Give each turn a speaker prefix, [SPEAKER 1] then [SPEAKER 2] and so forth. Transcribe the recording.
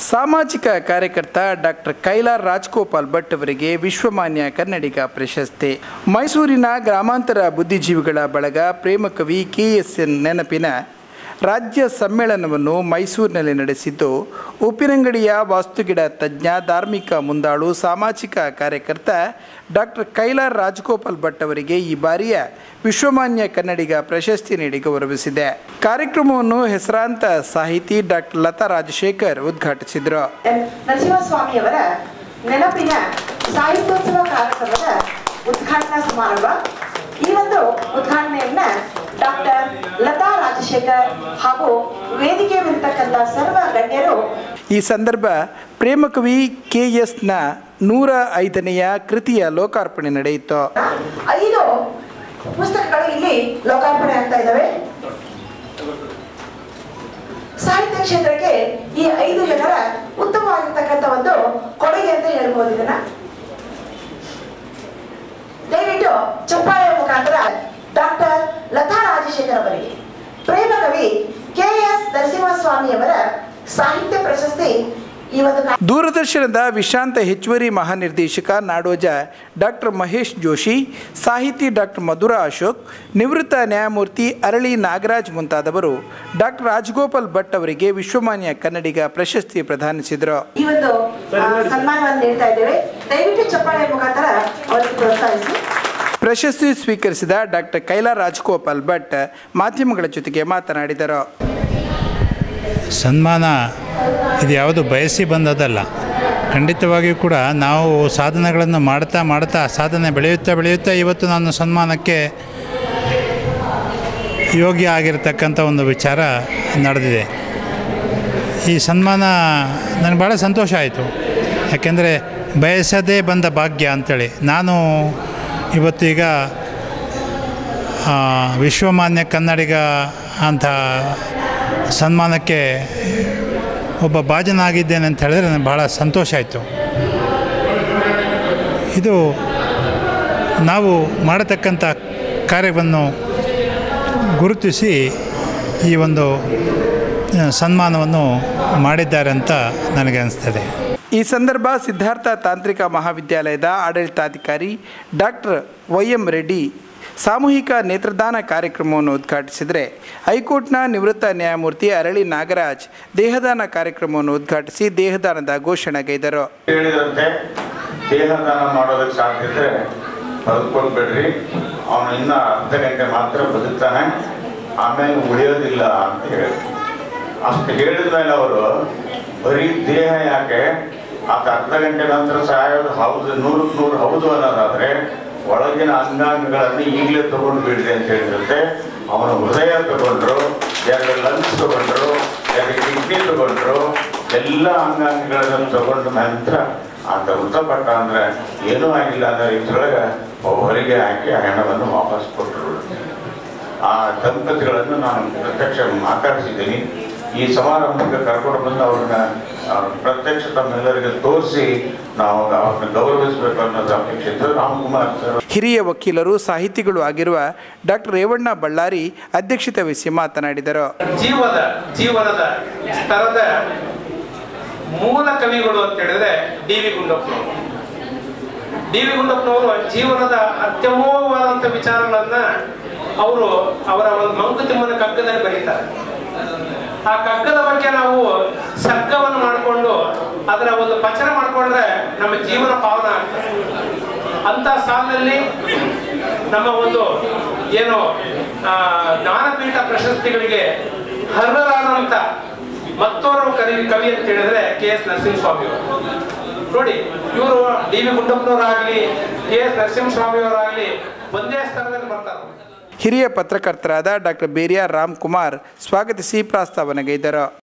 [SPEAKER 1] ಸಾಮಾಜಿಕ ಕಾರ್ಯಕರ್ತ ಡಾಕ್ಟರ್ ಕೈಲಾರ್ ರಾಜ್ಗೋಪಾಲ್ ಭಟ್ ಅವರಿಗೆ ವಿಶ್ವಮಾನ್ಯ ಕನ್ನಡಿಗ ಪ್ರಶಸ್ತಿ ಮೈಸೂರಿನ ಗ್ರಾಮಾಂತರ ಬುದ್ಧಿಜೀವಿಗಳ ಬಳಗ ಪ್ರೇಮಕವಿ ಕೆ ಎಸ್ ಎನ್ ನೆನಪಿನ ರಾಜ್ಯ ಸಮ್ಮೇಳನವನ್ನು ಮೈಸೂರಿನಲ್ಲಿ ನಡೆಸಿದ್ದು ಉಪ್ಪಿನಂಗಡಿಯ ವಾಸ್ತುಗಿಡ ತಜ್ಞ ಧಾರ್ಮಿಕ ಮುಂದಾಳು ಸಾಮಾಜಿಕ ಕಾರ್ಯಕರ್ತ ಡಾಕ್ಟರ್ ಕೈಲಾರ್ ರಾಜಗೋಪಾಲ್ ಭಟ್ ಅವರಿಗೆ ಈ ಬಾರಿಯ ವಿಶ್ವಮಾನ್ಯ ಕನ್ನಡಿಗ ಪ್ರಶಸ್ತಿ ನೀಡಿ ಗೌರವಿಸಿದೆ ಕಾರ್ಯಕ್ರಮವನ್ನು ಹೆಸರಾಂತ ಸಾಹಿತಿ ಡಾಕ್ಟರ್ ಲತಾ ರಾಜಶೇಖರ್ ಉದ್ಘಾಟಿಸಿದರು
[SPEAKER 2] ನರಸಿಂಹಸ್ವಾಮಿಯವರ ನೆನಪಿನ ಸಾಹಿತ್ಯೋತ್ಸವ ಕಾರ್ಯಕ್ರಮದ ಉದ್ಘಾಟನಾ ಸಮಾರಂಭ ಈ ಒಂದು ಉದ್ಘಾಟನೆಯನ್ನ ಡಾಕ್ಟರ್ ಲತಾ ರಾಜಶೇಖರ್ ಹಾಗೂ ವೇದಿಕೆಯಲ್ಲಿರ್ತಕ್ಕಂಥ ಸರ್ವ ಗಣ್ಯರು
[SPEAKER 1] ಈ ಸಂದರ್ಭ ಪ್ರೇಮಕವಿ ಕೆ ಎಸ್ನ ನೂರ ಐದನೆಯ ಕೃತಿಯ ಲೋಕಾರ್ಪಣೆ ನಡೆಯಿತು
[SPEAKER 2] ಐದು ಪುಸ್ತಕಗಳು ಇಲ್ಲಿ ಲೋಕಾರ್ಪಣೆ ಆಗ್ತಾ ಇದ್ದಾವೆ ಸಾಹಿತ್ಯ ಕ್ಷೇತ್ರಕ್ಕೆ ಈ ಐದು ಜನರ ಉತ್ತಮವಾಗಿರ್ತಕ್ಕಂಥ ಒಂದು ಕೊಡುಗೆ ಅಂತ ಹೇಳ್ಬೋದು ಇದನ್ನ ದಯವಿಟ್ಟು ಚಪ್ಪಾಳೆಯ ಮುಖಾಂತರ ಡಾಕ್ಟರ್ ಲತಾ ರಾಜಶೇಖರ್ ಅವರಿಗೆ ಪ್ರೇಮ ಕವಿ ಕೆ ಎಸ್ ನರಸಿಂಹಸ್ವಾಮಿಯವರ ಸಾಹಿತ್ಯ ಪ್ರಶಸ್ತಿ ಈ ಒಂದು ಕಾ-
[SPEAKER 1] ದೂರದರ್ಶನದ ವಿಶ್ರಾಂತ ಹೆಚ್ಚುವರಿ ಮಹಾನಿರ್ದೇಶಕ ನಾಡೋಜ ಡಾಕ್ಟರ್ ಮಹೇಶ್ ಜೋಶಿ ಸಾಹಿತಿ ಡಾಕ್ಟರ್ ಮಧುರ ಅಶೋಕ್ ನಿವೃತ್ತ ನ್ಯಾಯಮೂರ್ತಿ ಅರಳಿ ನಾಗರಾಜ್ ಮುಂತಾದವರು ಡಾಕ್ಟರ್ ರಾಜಗೋಪಾಲ್ ಭಟ್ ಅವರಿಗೆ ವಿಶ್ವಮಾನ್ಯ ಕನ್ನಡಿಗ ಪ್ರಶಸ್ತಿ ಪ್ರದಾನಿಸಿದರು
[SPEAKER 2] ಈ ಒಂದು ಆ, ಸನ್ಮಾನವನ್ನು ನೀಡ್ತಾ ಇದ್ದೇವೆ ದಯವಿಟ್ಟು ಚಪ್ಪಾಳೆಯ ಮುಖಾಂತರ ಅವರಿಗೆ ಪ್ರೋತ್ಸಾಹಿಸಿ
[SPEAKER 1] ಪ್ರಶಸ್ತಿ ಸ್ವೀಕರಿಸಿದ ಡಾಕ್ಟರ್ ಕೈಲಾರ್ ರಾಜಗೋಪಾಲ್ ಭಟ್ ಮಾಧ್ಯಮಗಳ ಜೊತೆಗೆ ಮಾತನಾಡಿದರು
[SPEAKER 3] ಸನ್ಮಾನ ಇದು ಯಾವುದು ಬಯಸಿ ಬಂದದಲ್ಲ ಖಂಡಿತವಾಗಿಯೂ ಕೂಡ ನಾವು ಸಾಧನೆಗಳನ್ನು ಮಾಡ್ತಾ ಮಾಡ್ತಾ ಸಾಧನೆ ಬೆಳೆಯುತ್ತಾ ಬೆಳೆಯುತ್ತಾ ಇವತ್ತು ನಾನು ಸನ್ಮಾನಕ್ಕೆ ಯೋಗ್ಯ ಆಗಿರತಕ್ಕಂಥ ಒಂದು ವಿಚಾರ ನಡೆದಿದೆ ಈ ಸನ್ಮಾನ ನನಗೆ ಭಾಳ ಸಂತೋಷ ಆಯಿತು ಯಾಕೆಂದರೆ ಬಯಸದೇ ಬಂದ ಭಾಗ್ಯ ಅಂಥೇಳಿ ನಾನು ಇವತ್ತೀಗ ಆ, ವಿಶ್ವಮಾನ್ಯ ಕನ್ನಡಿಗ ಅಂತ ಸನ್ಮಾನಕ್ಕೆ ಒಬ್ಬ ಭಾಜನಾಗಿದ್ದೇನೆ ಅಂತ ಹೇಳಿದ್ರೆ ನನಗೆ ಭಾಳ ಸಂತೋಷ ಆಯಿತು ಇದು ನಾವು ಮಾಡತಕ್ಕಂಥ ಕಾರ್ಯವನ್ನು ಗುರುತಿಸಿ ಈ ಒಂದು ಆ, ಸನ್ಮಾನವನ್ನು ಮಾಡಿದ್ದಾರೆ ಅಂತ ನನಗೆ ಅನಿಸ್ತದೆ
[SPEAKER 1] ಈ ಸಂದರ್ಭ ಸಿದ್ಧಾರ್ಥ ತಾಂತ್ರಿಕ ಮಹಾವಿದ್ಯಾಲಯದ ಆಡಳಿತಾಧಿಕಾರಿ ಡಾಕ್ಟರ್ ವೈ ಎಂ ರೆಡ್ಡಿ ಸಾಮೂಹಿಕ ನೇತ್ರದಾನ ಕಾರ್ಯಕ್ರಮವನ್ನು ಉದ್ಘಾಟಿಸಿದರೆ ಹೈಕೋರ್ಟ್ನ ನಿವೃತ್ತ ನ್ಯಾಯಮೂರ್ತಿ ಅರಳಿ ನಾಗರಾಜ್ ದೇಹದಾನ ಕಾರ್ಯಕ್ರಮವನ್ನು ಉದ್ಘಾಟಿಸಿ ದೇಹದಾನದ ಘೋಷಣೆಗೈದರು
[SPEAKER 4] ಹೇಳಿದಂತೆ ದೇಹದಾನ ಮಾಡೋದಕ್ಕೆ ಸಾಧ್ಯ ಇದ್ರೆ ಬದುಕೊಳ್ಬೇಡ್ರಿ ಅವನು ಇನ್ನ ಅರ್ಧ ಗಂಟೆ ಮಾತ್ರ ಬದುಕ್ತಾನೆ ಆಮೇಲೆ ಉಳಿಯೋದಿಲ್ಲ ಅಂತ ಹೇಳಿ ಅಷ್ಟು ಹೇಳಿದ ಮೇಲೆ ಅವರು ಬರೀ ದೇಹ ಯಾಕೆ ಆತ ಅರ್ಧ ಗಂಟೆ ನಂತರ ಸಾಯೋದು ಹೌದು ನೂರಕ್ಕೆ ನೂರು ಹೌದು ಅನ್ನೋದಾದ್ರೆ ಒಳಗಿನ ಅಂಗಾಂಗಗಳನ್ನು ಈಗಲೇ ತಗೊಂಡು ಬಿಡ್ರಿ ಅಂತ ಹೇಳಿದಂತೆ ಅವನ ಹೃದಯ ತಗೊಂಡ್ರು ಎರಡು ಲಂಗ್ಸ್ ತಗೊಂಡ್ರು ಎರಡು ಕಿಡ್ನಿ ತಗೊಂಡ್ರು ಎಲ್ಲ ಅಂಗಾಂಗಗಳನ್ನು ತಗೊಂಡ ನಂತರ ಆತ ಮೃತಪಟ್ಟ ಅಂದ್ರೆ ಏನೂ ಆಗಿಲ್ಲ ಅಂದ್ರೆ ಇದ್ರೊಳಗೆ ಹೊರಗೆ ಹಾಕಿ ಆ ಹೆಣವನ್ನು ವಾಪಸ್ ಕೊಟ್ಟರು ಆ ದಂಪತಿಗಳನ್ನು ನಾನು ಪ್ರತ್ಯಕ್ಷ ಮಾತಾಡಿಸಿದ್ದೀನಿ ಈ ಸಮಾರಂಭಕ್ಕೆ ಕರ್ಕೊಂಡು ಬಂದು ಅವ್ರನ್ನ ಆ, ಪ್ರತ್ಯಕ್ಷ ತಮ್ಮೆಲ್ಲರಿಗೆ ತೋರಿಸಿ ನಾವು ಅವ್ರನ್ನ ಗೌರವಿಸಬೇಕು ಅನ್ನೋದು ಅಪೇಕ್ಷೆ ಇತ್ತು ರಾಮ್ಕುಮಾರ್ ಸರ್
[SPEAKER 1] ಹಿರಿಯ ವಕೀಲರು ಸಾಹಿತಿಗಳು ಆಗಿರುವ ಡಾಕ್ಟರ್ ರೇವಣ್ಣ ಬಳ್ಳಾರಿ ಅಧ್ಯಕ್ಷತೆ ವಹಿಸಿ ಮಾತನಾಡಿದರು
[SPEAKER 5] ಜೀವದ ಜೀವನದ ಸ್ತರದ ಮೂಲ ಕವಿಗಳು ಅಂತ ಹೇಳಿದ್ರೆ ಡಿ ವಿ ಗುಂಡಪ್ಪನವರು ಡಿ ವಿ ಗುಂಡಪ್ಪನವರು ಜೀವನದ ಅತ್ಯಮೋಘವಾದಂಥ ವಿಚಾರಗಳನ್ನ ಅವರು ಅವರ ಒಂದು ಮಂಕುತಿಮ್ಮನ ಕಗ್ಗದಲ್ಲಿ ಬರೀತಾರೆ ಆ ಕಗ್ಗದ ಬಗ್ಗೆ ನಾವು ಸರ್ಗವನ್ನು ಮಾಡಿಕೊಂಡು ಅದರ ಒಂದು ಪಚನ ಮಾಡಿಕೊಂಡ್ರೆ ನಮ್ಮ ಜೀವನ ಪಾವನ ಆಗ್ತದೆ ಅಂತ ಸಾಲಿನಲ್ಲಿ ನಮ್ಮ ಒಂದು ಏನು ಆ, ಜ್ಞಾನಪೀಠ ಪ್ರಶಸ್ತಿಗಳಿಗೆ ಅರ್ಹರಾದಂತ ಮತ್ತೋರ್ವ ಕವಿ ಕವಿ ಅಂತ ಹೇಳಿದ್ರೆ ಕೆ ಎಸ್ ನರಸಿಂಹಸ್ವಾಮಿ ಅವರು ನೋಡಿ ಇವರು ಡಿ ವಿ ಗುಂಡಪ್ಪನವರಾಗ್ಲಿ ಕೆ ಎಸ್ ನರಸಿಂಹಸ್ವಾಮಿಯವರಾಗ್ಲಿ ಒಂದೇ ಸ್ಥಳದಲ್ಲಿ ಬರ್ತಾರೆ
[SPEAKER 1] ಹಿರಿಯ ಪತ್ರಕರ್ತರಾದ ಡಾಕ್ಟರ್ ಬೇರಿಯಾ ರಾಮ್ಕುಮಾರ್ ಸ್ವಾಗತಿಸಿ ಪ್ರಾಸ್ತಾವನೆಗೈದರು